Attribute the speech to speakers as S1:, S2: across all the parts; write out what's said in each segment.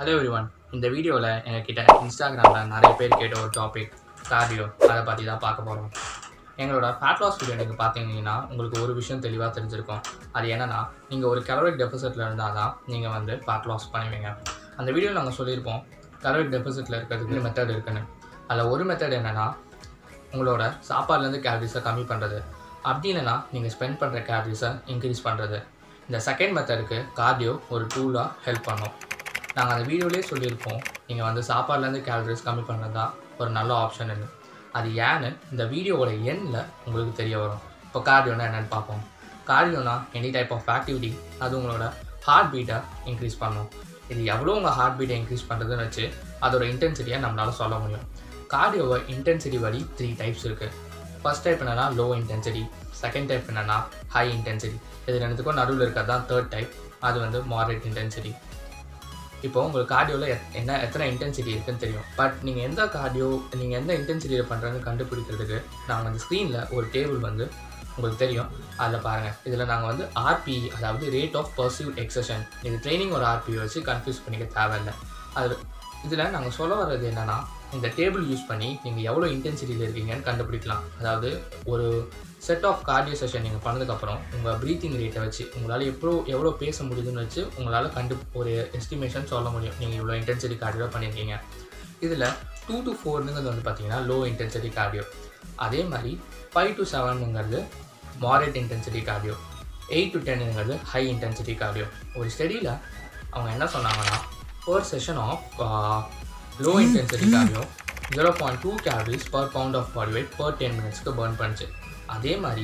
S1: hello everyone இந்த வீடியோவில் எங்ககிட்ட இன்ஸ்டாகிராமில் நிறைய பேர் கேட்ட ஒரு டாபிக் கார்டியோ அதை பற்றி தான் பார்க்க போகிறோம் எங்களோட ஃபேட் லாஸ் வீடியோ நீங்கள் பார்த்தீங்கன்னா உங்களுக்கு ஒரு விஷயம் தெளிவாக தெரிஞ்சிருக்கும் அது என்னன்னா நீங்கள் ஒரு கலோரிக் டெபிசிட்டில் இருந்தால் தான் நீங்கள் வந்து ஃபேட் லாஸ் பண்ணுவீங்க அந்த வீடியோவில் நாங்கள் சொல்லியிருப்போம் கலோரிக் டெபிசிட்டில் இருக்கிறதுக்கு மெத்தட் இருக்குன்னு அதில் ஒரு மெத்தட் என்னென்னா உங்களோட சாப்பாடுலேருந்து கேலரிஸை கம்மி பண்ணுறது அப்படி இல்லைன்னா நீங்கள் ஸ்பெண்ட் பண்ணுற கேலரிஸை இன்க்ரீஸ் பண்ணுறது இந்த செகண்ட் மெத்தடுக்கு கார்டியோ ஒரு டூலாக ஹெல்ப் பண்ணும் நாங்கள் அந்த வீடியோலேயே சொல்லியிருப்போம் நீங்கள் வந்து சாப்பாடுலேருந்து கேலரிஸ் கம்மி பண்ணுறது தான் ஒரு நல்ல ஆப்ஷன் அது ஏன்னு இந்த வீடியோவோட எண்ணில் உங்களுக்கு தெரிய வரும் இப்போ கார்டியோனா என்னென்னு பார்ப்போம் கார்டியோனா எனி டைப் ஆஃப் ஆக்டிவிட்டி அது உங்களோட ஹார்ட் பீட்டை இன்க்ரீஸ் பண்ணும் இது எவ்வளோ உங்கள் ஹார்ட் பீட்டை இன்க்ரீஸ் பண்ணுறதுன்னு வச்சு அதோட இன்டென்சிட்டியை நம்மளால் சொல்ல முடியும் கார்டியோவை இன்டென்சிட்டி வரி த்ரீ டைப்ஸ் இருக்குது ஃபர்ஸ்ட் டைப் என்னன்னா லோ இன்டென்சிட்டி செகண்ட் டைப் என்னன்னா ஹை இன்டென்சிட்டி இது ரெண்டுத்துக்கும் நடுவில் இருக்கிறது தான் தேர்ட் டைப் அது வந்து மாடரேட் இன்டென்சிட்டி இப்போ உங்களுக்கு கார்டியோவில் என்ன எத்தனை இன்டென்சிட்டி இருக்குன்னு தெரியும் பட் நீங்கள் எந்த கார்டியோ நீங்கள் எந்த இன்டென்சிட்டியில் பண்ணுறதுன்னு கண்டுபிடிக்கிறதுக்கு நாங்கள் அந்த ஸ்க்ரீனில் ஒரு டேபிள் வந்து உங்களுக்கு தெரியும் அதில் பாருங்கள் இதில் நாங்கள் வந்து ஆர்பி அதாவது ரேட் ஆஃப் பர்சிவ் எக்ஸஷன் இது ட்ரைனிங் ஒரு ஆர்பி வச்சு கன்ஃபியூஸ் பண்ணிக்க தேவையில்லை அது இதில் நாங்கள் சொல்ல வர்றது என்னென்னா இந்த டேபிள் யூஸ் பண்ணி நீங்கள் எவ்வளோ இன்டென்சிட்டியில் இருக்கீங்கன்னு கண்டுபிடிக்கலாம் அதாவது ஒரு செட் ஆஃப் கார்டியோ செஷன் நீங்கள் பண்ணதுக்கப்புறம் உங்கள் ப்ரீத்திங் ரேட்டை வச்சு உங்களால் எவ்வளோ எவ்வளோ பேச முடியுதுன்னு வச்சு உங்களால் கண்டு ஒரு எஸ்டிமேஷன் சொல்ல முடியும் நீங்கள் இவ்வளோ இன்டென்சிட்டி கார்டியோ பண்ணியிருக்கீங்க இதில் டூ டு ஃபோர்னுங்கிறது வந்து பார்த்தீங்கன்னா லோ இன்டென்சிட்டி கார்டியோ அதே மாதிரி ஃபைவ் டு செவனுங்கிறது moderate intensity cardio eight to டென்னுங்கிறது ஹை இன்டென்சிட்டி கார்டியோ ஒரு ஸ்டடியில் அவங்க என்ன சொன்னாங்கன்னா per session of low intensity cardio zero point two calories per pound of body weight per ten மினிட்ஸ்க்கு பர்ன் பண்ணுச்சு அதே மாதிரி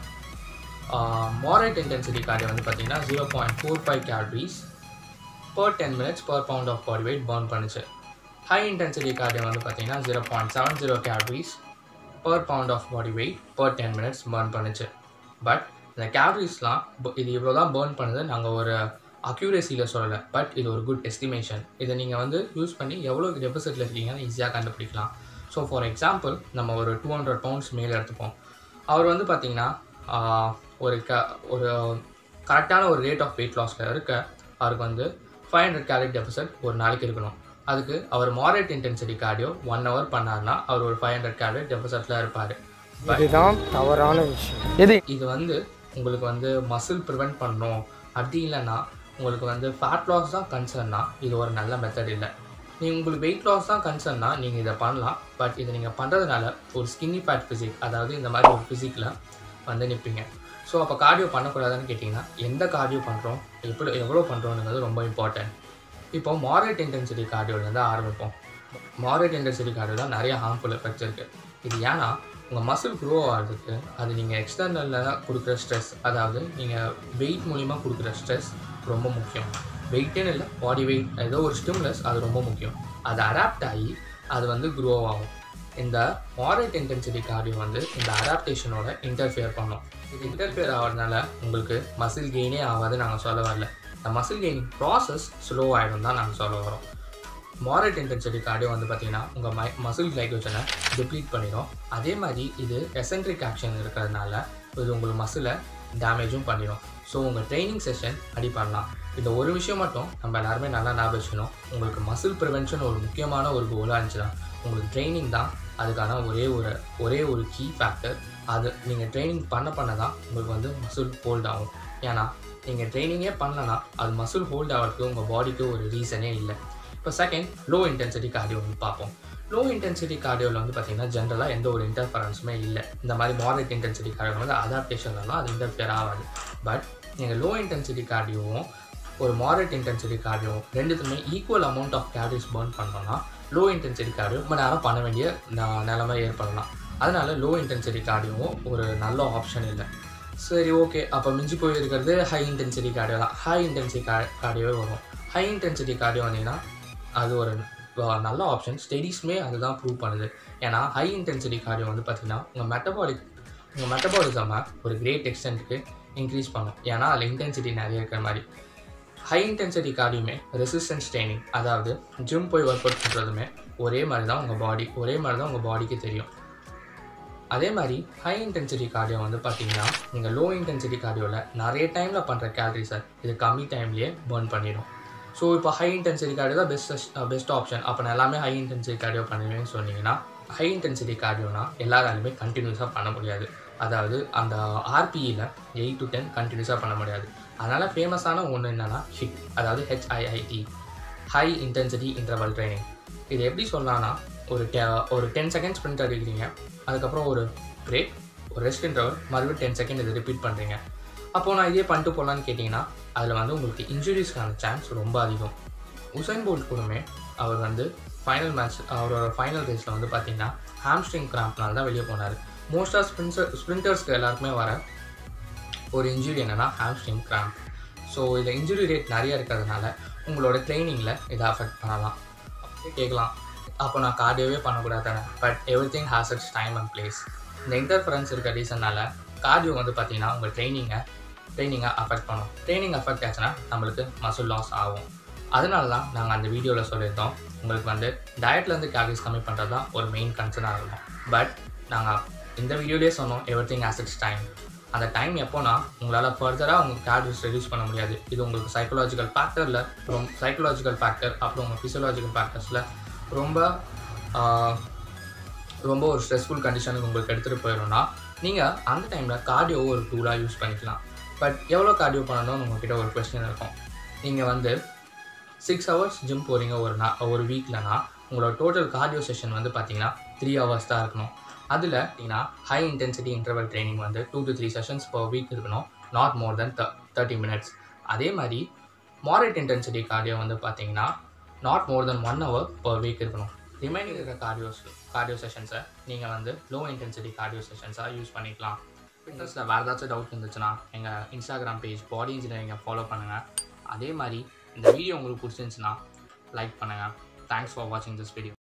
S1: மாடரேட் இன்டென்சிட்டி கார்டியோ வந்து பார்த்தீங்கன்னா zero point four five calories per ten minutes per pound of body weight burn பண்ணுச்சு high intensity cardio வந்து பார்த்தீங்கன்னா zero point seven zero calories per pound of body weight per ten minutes burn பண்ணுச்சு but இந்த கேலரிஸ்லாம் இது இவ்வளோ தான் burn பண்ணுது நாங்கள் ஒரு அக்யூரேசியில் சொல்லலை பட் இது ஒரு குட் எஸ்டிமேஷன் இதை நீங்கள் வந்து யூஸ் பண்ணி எவ்வளோ டெபிசிட்டில் இருக்கீங்கன்னு ஈஸியாக கண்டுபிடிக்கலாம் ஸோ ஃபார் எக்ஸாம்பிள் நம்ம ஒரு டூ ஹண்ட்ரட் பவுண்ட்ஸ் மேலே எடுத்துப்போம் அவர் வந்து பார்த்திங்கன்னா ஒரு க ஒரு கரெக்டான ஒரு ரேட் ஆஃப் வெயிட் லாஸில் இருக்க அவருக்கு வந்து ஃபைவ் ஹண்ட்ரட் கேலரி டெபிசிட் ஒரு நாளைக்கு இருக்கணும் அதுக்கு அவர் moderate intensity cardio one hour பண்ணார்னா அவர் ஒரு ஃபைவ் ஹண்ட்ரட் கேலரி டெபிசிட்டில் இருப்பார்
S2: இதுதான் தவறான விஷயம் எது
S1: இது வந்து உங்களுக்கு வந்து மசில் ப்ரிவெண்ட் பண்ணணும் அப்படி இல்லைன்னா உங்களுக்கு வந்து ஃபேட் லாஸ் தான் கன்சர்ன்னா இது ஒரு நல்ல மெத்தட் இல்லை நீங்கள் உங்களுக்கு வெயிட் லாஸ் தான் கன்சர்ன்னா நீங்கள் இதை பண்ணலாம் பட் இதை நீங்கள் பண்ணுறதுனால ஒரு ஸ்கின்னி ஃபேட் ஃபிசிக் அதாவது இந்த மாதிரி ஒரு ஃபிசிக்கில் வந்து நிற்பீங்க ஸோ அப்போ கார்டியோ பண்ணக்கூடாதுன்னு கேட்டிங்கன்னா எந்த கார்டியோ பண்ணுறோம் எப்படி எவ்வளோ பண்ணுறோங்கிறது ரொம்ப இம்பார்ட்டன்ட் இப்போ மாடரேட் இன்டென்சிட்டி கார்டியோலேருந்து ஆரம்பிப்போம் மாடரேட் இன்டென்சிட்டி கார்டியோ தான் நிறைய ஹார்ம்ஃபுல் எஃபெக்ட்ஸ் இருக்குது இது ஏன்னா உங்கள் மசில் க்ரோ ஆகிறதுக்கு அது நீங்கள் எக்ஸ்டர்னலில் கொடுக்குற ஸ்ட்ரெஸ் அதாவது நீங்கள் வெயிட் மூலிமா கொடுக்குற ஸ்ட்ரெஸ் ரொம்ப முக்கியம் வெயிட்டுன்னு இல்லை பாடி வெயிட் ஏதோ ஒரு ஸ்டிம்லஸ் அது ரொம்ப முக்கியம் அது அடாப்ட் ஆகி அது வந்து க்ரோ ஆகும் இந்த மாடரேட் இன்டென்சிட்டி கார்டியோ வந்து இந்த அடாப்டேஷனோட இன்டர்ஃபியர் பண்ணும் இது இன்டர்ஃபியர் ஆகிறதுனால உங்களுக்கு மசில் கெயினே ஆகாது நாங்கள் சொல்ல வரல இந்த மசில் கெயின் ப்ராசஸ் ஸ்லோ ஆகிடும் தான் நாங்கள் சொல்ல வரோம் மாடரேட் இன்டென்சிட்டி கார்டியோ வந்து பார்த்தீங்கன்னா உங்கள் மை மசில் கிளைக்கோஜனை டிப்ளீட் பண்ணிடும் அதே மாதிரி இது எசென்ட்ரிக் ஆக்ஷன் இருக்கிறதுனால இது உங்களுக்கு மசிலை டேமேஜும் பண்ணிடும் ஸோ உங்கள் ட்ரைனிங் செஷன் அடி பண்ணலாம் இந்த ஒரு விஷயம் மட்டும் நம்ம எல்லாருமே நல்லா ஞாபகம் வச்சுக்கணும் உங்களுக்கு மசில் ப்ரிவென்ஷன் ஒரு முக்கியமான ஒரு கோலாக இருந்துச்சுன்னா உங்களுக்கு ட்ரைனிங் தான் அதுக்கான ஒரே ஒரு ஒரே ஒரு கீ ஃபேக்டர் அது நீங்கள் ட்ரைனிங் பண்ண பண்ண தான் உங்களுக்கு வந்து மசில் ஹோல்ட் ஆகும் ஏன்னா நீங்கள் ட்ரைனிங்கே பண்ணலன்னா அது மசில் ஹோல்ட் ஆகிறதுக்கு உங்கள் பாடிக்கு ஒரு ரீசனே இல்லை இப்போ செகண்ட் லோ இன்டென்சிட்டி கார்டியோ வந்து பார்ப்போம் லோ இன்டென்சிட்டி கார்டியோவில் வந்து பார்த்தீங்கன்னா ஜென்ரலாக எந்த ஒரு இன்டர்ஃபரன்ஸுமே இல்லை இந்த மாதிரி மாடரேட் இன்டென்சிட்டி கார்டியோ வந்து அடாப்டேஷன்லாம் அது இன்டர்ஃபியர் ஆகாது பட் நீங்கள் லோ இன்டென்சிட்டி கார்டியோவும் ஒரு மாடரேட் இன்டென்சிட்டி கார்டியோ ரெண்டுத்துமே equal amount of calories burn பண்ணோம்னா லோ இன்டென்சிட்டி கார்டியோ ரொம்ப நேரம் பண்ண வேண்டிய ந- நிலைமை ஏற்படலாம் அதனால லோ இன்டென்சிட்டி கார்டியோவும் ஒரு நல்ல ஆப்ஷன் இல்லை சரி ஓகே அப்போ மிஞ்சி போயிருக்கிறது ஹை இன்டென்சிட்டி கார்டியோ தான் ஹை இன்டென்சிட்டி கா கார்டியோவே வரும் ஹை இன்டென்சிட்டி கார்டியோ வந்தீங்கன்னா அது ஒரு அஹ், நல்ல ஆப்ஷன் ஸ்டடீஸ்மே அதுதான் ப்ரூவ் பண்ணுது ஏன்னா ஹை இன்டென்சிட்டி கார்டியோ வந்து பார்த்தீங்கன்னா உங்கள் மெட்டபாலிக் உங்கள் மெட்டபாலிசமை ஒரு கிரேட் எக்ஸ்டென்ட்டுக்கு இன்க்ரீஸ் பண்ணும் ஏன்னா அதில் இன்டென்சிட்டி நிறைய இருக்கிற மாதிரி ஹை இன்டென்சிட்டி கார்டியுமே ரெசிஸ்டன்ஸ் ட்ரைனிங் அதாவது ஜிம் போய் ஒர்க் அவுட் பண்ணுறதுமே ஒரே மாதிரி தான் உங்கள் பாடி ஒரே மாதிரி தான் உங்கள் பாடிக்கு தெரியும் அதே மாதிரி ஹை இன்டென்சிட்டி கார்டியோ வந்து பார்த்தீங்கன்னா நீங்கள் லோ இன்டென்சிட்டி கார்டியோவில் நிறைய டைமில் பண்ணுற கேலரிஸை இது கம்மி டைம்லேயே பர்ன் பண்ணிடும் ஸோ இப்போ ஹை இன்டென்சிட்டி கார்டியோ தான் பெஸ்ட் பெஸ்ட் ஆப்ஷன் அப்போ நான் எல்லாமே ஹை இன்டென்சிட்டி கார்டியோ பண்ணுவேன்னு சொன்னீங்கன்னா ஹை இன்டென்சிட்டி கார்டியோனா எல்லாராலுமே கண்டினியூஸாக பண்ண முடியாது அதாவது அந்த ஆர்பியில் எயிட் டு டென் கண்டினியூஸாக பண்ண முடியாது அதனால் ஃபேமஸான ஒன்று என்னென்னா ஹிட் அதாவது HIIT high intensity interval training இது எப்படி சொல்லலாம்னா ஒரு டெ ஒரு டென் செகண்ட் ஸ்ப்ரிண்ட் அடிக்கிறீங்க அதுக்கப்புறம் ஒரு பிரேக் ஒரு ரெஸ்ட் இன்டர்வல் மறுபடியும் டென் செகண்ட் இது ரிப்பீட் பண்ணுறீங்க அப்போது நான் இதே பண்ணிட்டு போகலான்னு கேட்டிங்கன்னா அதில் வந்து உங்களுக்கு இன்ஜுரிஸ்க்கான சான்ஸ் ரொம்ப அதிகம் உசைன் போல்ட் கூடமே அவர் வந்து ஃபைனல் மேட்ச் அவரோட ஃபைனல் ரேஸில் வந்து பார்த்தீங்கன்னா ஹாம்ஸ்ட்ரிங் கிராம்ப்னால தான் வெளியே போனார் மோஸ்ட்டாக ஸ்ப்ரின்சர் ஸ்ப்ரிண்டர்ஸ்க்கு எல்லாருக்குமே வர ஒரு இன்ஜுரி என்னென்னா ஹாம்ஸ்ட்ரிங் கிராம்ப் ஸோ இதில் இன்ஜுரி ரேட் நிறைய இருக்கிறதுனால உங்களோட ட்ரைனிங்கில் இதை அஃபெக்ட் பண்ணலாம் அப்படியே கேட்கலாம் அப்போ நான் கார்டியோவே பண்ணக்கூடாது தானே but every thing has its time and place இந்த இன்டர்ஃபரன்ஸ் இருக்க ரீசன்னால கார்டியோ வந்து பார்த்தீங்கன்னா உங்கள் ட்ரைனிங்கை ட்ரைனிங்கை அஃபெக்ட் பண்ணும் ட்ரைனிங் அஃபெக்ட் ஆச்சுன்னா நம்மளுக்கு மசில் லாஸ் ஆகும் அதனால தான் நாங்கள் அந்த வீடியோவில் சொல்லியிருந்தோம் உங்களுக்கு வந்து டயட்லேருந்து கேலரிஸ் கம்மி பண்ணுறது தான் ஒரு மெயின் கன்சர்னாக இருக்கும் பட் நாங்கள் இந்த வீடியோலேயே சொன்னோம் every thing has its time அந்த டைம் எப்போனா உங்களால் ஃபர்தராக உங்கள் கேலரிஸ் ரெடியூஸ் பண்ண முடியாது இது உங்களுக்கு சைக்கலாஜிக்கல் ஃபேக்டரில் ரொம்ப சைக்கலாஜிக்கல் ஃபேக்டர் அப்புறம் உங்கள் ஃபிசியலாஜிக்கல் ஃபேக்டர்ஸில் ரொம்ப ஆஹ், ரொம்ப ஒரு ஸ்ட்ரெஸ்ஃபுல் கண்டிஷனுக்கு உங்களுக்கு எடுத்துகிட்டு போயிடும்னா நீங்கள் அந்த டைமில் கார்டியோ ஒரு டூலாக யூஸ் பண்ணிக்கலாம் பட் எவ்வளோ கார்டியோ பண்ணணும்னு உங்ககிட்ட ஒரு கொஸ்டின் இருக்கும் நீங்கள் வந்து சிக்ஸ் ஹவர்ஸ் ஜிம் போகிறீங்க ஒரு நா ஒரு வீக்லனா உங்களோட டோட்டல் கார்டியோ செஷன் வந்து பார்த்தீங்கன்னா த்ரீ ஹவர்ஸ் தான் இருக்கணும் அதில் பார்த்தீங்கன்னா ஹை இன்டென்சிட்டி இன்டர்வல் ட்ரைனிங் வந்து two to three sessions per week இருக்கணும் not more than thirty minutes அதே மாதிரி மாடரேட் இன்டென்சிட்டி கார்டியோ வந்து பார்த்தீங்கன்னா not more than one hour per week இருக்கணும் ரிமைனிங் இருக்கிற கார்டியோஸ் கார்டியோ செஷன்ஸை நீங்கள் வந்து லோ இன்டென்சிட்டி கார்டியோ செஷன்ஸாக யூஸ் பண்ணிக்கலாம் ஃபிட்னஸில் வேறு ஏதாச்சும் டவுட் இருந்துச்சுன்னா எங்கள் இன்ஸ்டாகிராம் பேஜ் பாடி இன்ஜினியரிங்கை ஃபாலோ பண்ணுங்கள் அதே மாதிரி இந்த வீடியோ உங்களுக்கு பிடிச்சிருந்துச்சுன்னா லைக் பண்ணுங்கள் தேங்க்ஸ் ஃபார் வாட்சிங் திஸ் வீடியோ